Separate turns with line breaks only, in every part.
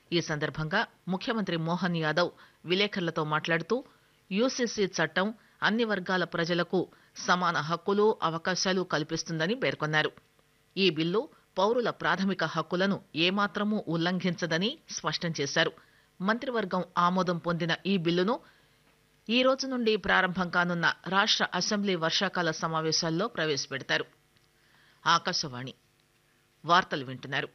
ఈ సందర్భంగా ముఖ్యమంత్రి మోహన్ యాదవ్ విలేకరులతో మాట్లాడుతూ యూసీసీ చట్టం అన్ని వర్గాల ప్రజలకు సమాన హక్కులు అవకాశాలు కల్పిస్తుందని పేర్కొన్నారు ఈ బిల్లు పౌరుల ప్రాథమిక హక్కులను ఏమాత్రమూ ఉల్లంఘించదని స్పష్టం చేశారు మంత్రివర్గం ఆమోదం పొందిన ఈ బిల్లును ఈ రోజు నుండి ప్రారంభం కానున్న రాష్ట్ర అసెంబ్లీ వర్షాకాల సమావేశాల్లో ప్రవేశపెడతారు ఆకాశవాణి వార్తలు వింటున్నారు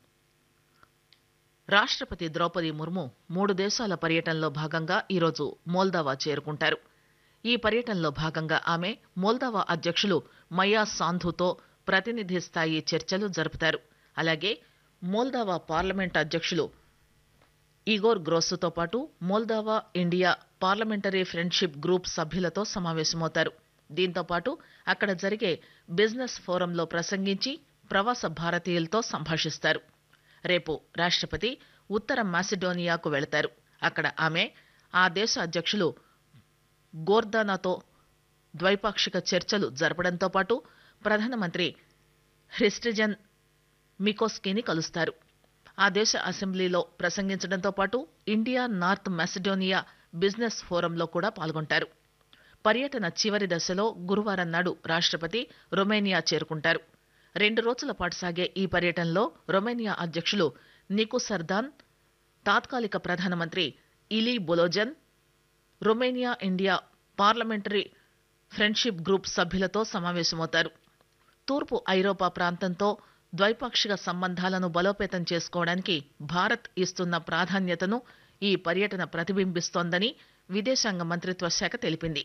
రాష్ట్రపతి ద్రౌపది ముర్ము మూడు దేశాల పర్యటనలో భాగంగా ఈరోజు మోల్దావా చేరుకుంటారు ఈ పర్యటనలో భాగంగా ఆమె మోల్దావా అధ్యక్షులు మయా సాంధుతో ప్రతినిధి స్థాయి చర్చలు జరుపుతారు అలాగే మోల్దావా పార్లమెంట్ అధ్యక్షులు ఈగోర్ గ్రోస్సుతో పాటు Moldova India parliamentary friendship group సభ్యులతో సమావేశమవుతారు దీంతో పాటు అక్కడ జరిగే బిజినెస్ ఫోరంలో ప్రసంగించి ప్రవాస భారతీయులతో సంభాషిస్తారు రేపు రాష్ట్రపతి ఉత్తర మాసిడోనియాకు వెళతారు అక్కడ ఆమె ఆ దేశ అధ్యక్షులు గోర్దానాతో ద్వైపాక్షిక చర్చలు జరపడంతో పాటు ప్రధానమంత్రి హ్రిస్టిజన్ మికోస్కీని కలుస్తారు ఆ దేశ అసెంబ్లీలో ప్రసంగించడంతో పాటు ఇండియా నార్త్ మాసిడోనియా బిజినెస్ ఫోరంలో కూడా పాల్గొంటారు పర్యటన చివరి దశలో గురువారం నాడు రాష్ట్రపతి రొమేనియా చేరుకుంటారు రెండు రోజుల పాటు సాగే ఈ పర్యటనలో రొమేనియా అధ్యక్షులు నికు సర్దాన్ తాత్కాలిక ప్రధానమంత్రి Ilie Bolojan Romania India parliamentary friendship group సభ్యులతో సమావేశమవుతారు తూర్పు ఐరోపా ప్రాంతంతో ద్వైపాక్షిక సంబంధాలను బలోపేతం చేసుకోవడానికి భారత్ ఇస్తున్న ప్రాధాన్యతను ఈ పర్యటన ప్రతిబింబిస్తోందని విదేశాంగ మంత్రిత్వ శాఖ తెలిపింది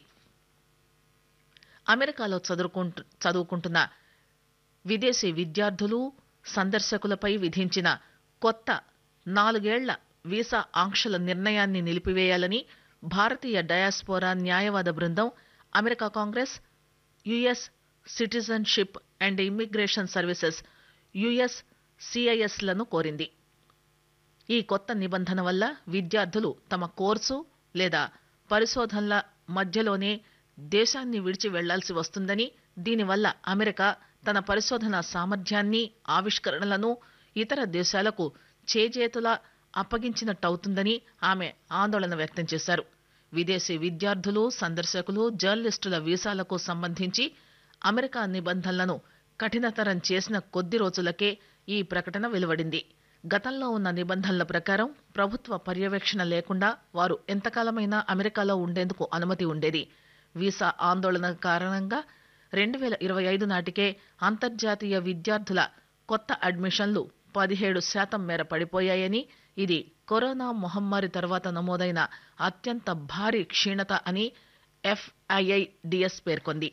అమెరికాలో చదువుకుంటు చదువుకుంటున్న విదేశీ విద్యార్థులు సందర్శకులపై విధించిన కొత్త నాలుగేళ్ల వీసా ఆంక్షల నిర్ణయాన్ని నిలిపివేయాలని భారతీయ డయాస్పోరా న్యాయవాద బృందం America Congress US citizenship and immigration services US సిఐఎస్లను కోరింది ఈ కొత్త నిబంధన వల్ల విద్యార్థులు తమ కోర్సు లేదా పరిశోధనల మధ్యలోనే దేశాన్ని విడిచి వెళ్లాల్సి వస్తుందని దీనివల్ల అమెరికా తన పరిశోధన సామర్థ్యాన్ని ఆవిష్కరణలను ఇతర దేశాలకు చేజేతులా అప్పగించినట్టవుతుందని ఆమె ఆందోళన వ్యక్తం చేశారు విదేశీ విద్యార్థులు సందర్శకులు జర్నలిస్టుల వీసాలకు సంబంధించి అమెరికా నిబంధనలను కఠినతరం చేసిన కొద్ది రోజులకే ఈ ప్రకటన వెలువడింది గతంలో ఉన్న నిబంధనల ప్రకారం ప్రభుత్వ పర్యవేక్షణ లేకుండా వారు ఎంతకాలమైనా అమెరికాలో ఉండేందుకు అనుమతి ఉండేది వీసా ఆందోళన కారణంగా రెండు వేల ఇరవై ఐదు నాటికే అంతర్జాతీయ విద్యార్థుల కొత్త అడ్మిషన్లు పదిహేడు శాతం మేర పడిపోయాయని ఇది కరోనా మహమ్మారి తర్వాత నమోదైన అత్యంత భారీ క్షీణత అని ఎఫ్ఐఐడిఎస్ పేర్కొంది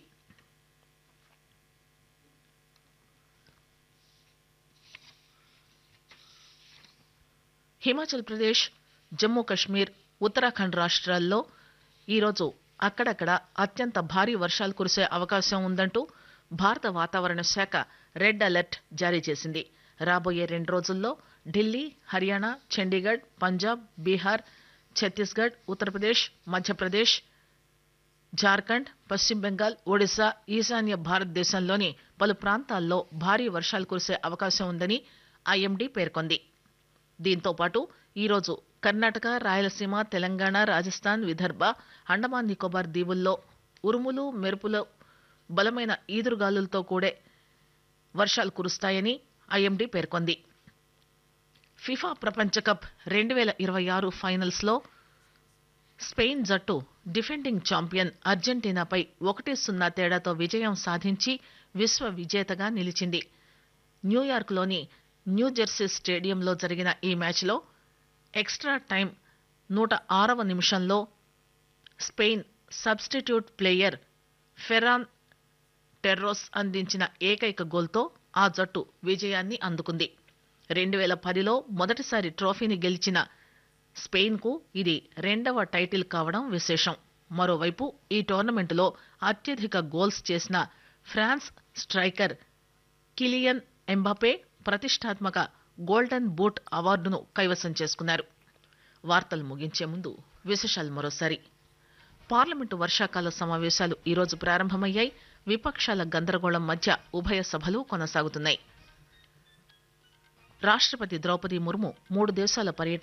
హిమాచల్ ప్రదేశ్ జమ్మూ కశ్మీర్ ఉత్తరాఖండ్ రాష్ట్రాల్లో ఈరోజు అక్కడక్కడ అత్యంత భారీ వర్షాలు కురిసే అవకాశం ఉందంటూ భారత వాతావరణ శాఖ రెడ్ అలర్ట్ జారీ చేసింది రాబోయే రెండు రోజుల్లో ఢిల్లీ హర్యానా చండీగఢ్ పంజాబ్ బీహార్ ఛత్తీస్గఢ్ ఉత్తరప్రదేశ్ మధ్యప్రదేశ్ జార్ఖండ్ పశ్చిమ బెంగాల్ ఒడిశా ఈశాన్య భారతదేశంలోని పలు ప్రాంతాల్లో భారీ వర్షాలు కురిసే అవకాశం ఉందని ఐఎండీ పేర్కొంది దీంతో పాటు ఈరోజు కర్ణాటక రాయలసీమ తెలంగాణ రాజస్థాన్ విదర్భ అండమాన్ నికోబార్ దీవుల్లో ఉరుములు మెరుపులు బలమైన ఈదురుగాలులతో కూడే వర్షాలు కురుస్తాయని ఐఎండీ పేర్కొంది ఫిఫా ప్రపంచ కప్ రెండు వేల ఇరవై ఆరు ఫైనల్స్ లో స్పెయిన్ జట్టు డిఫెండింగ్ ఛాంపియన్ అర్జెంటీనాపై ఒకటి సున్నా తేడాతో విజయం సాధించి విశ్వ విజేతగా నిలిచింది న్యూయార్క్లోని న్యూజెర్సీ స్టేడియంలో జరిగిన ఈ మ్యాచ్లో ఎక్స్ట్రా టైం నూట ఆరవ నిమిషంలో Spain substitute player Ferran Torres అందించిన ఏకైక గోల్తో ఆ జట్టు విజయాన్ని అందుకుంది రెండు వేల పదిలో మొదటిసారి ట్రోఫీని గెలిచిన స్పెయిన్కు ఇది రెండవ టైటిల్ కావడం విశేషం మరోవైపు ఈ టోర్నమెంటులో అత్యధిక గోల్స్ చేసిన ఫ్రాన్స్ స్ట్రైకర్ కిలియన్ ఎంబాపే ప్రతిష్టాత్మక గోల్డెన్ బూట్ అవార్డును కైవసం చేసుకున్నారు వార్తలు ముగించే ముందు విశేషాలు మరోసారి పార్లమెంటు వర్షాకాల సమావేశాలు ఈరోజు ప్రారంభమయ్యాయి విపక్షాల గందరగోళం మధ్య ఉభయ సభలు కొనసాగుతున్నాయి రాష్ట్రపతి ద్రౌపది ముర్ము మూడు దేశాల పర్యటన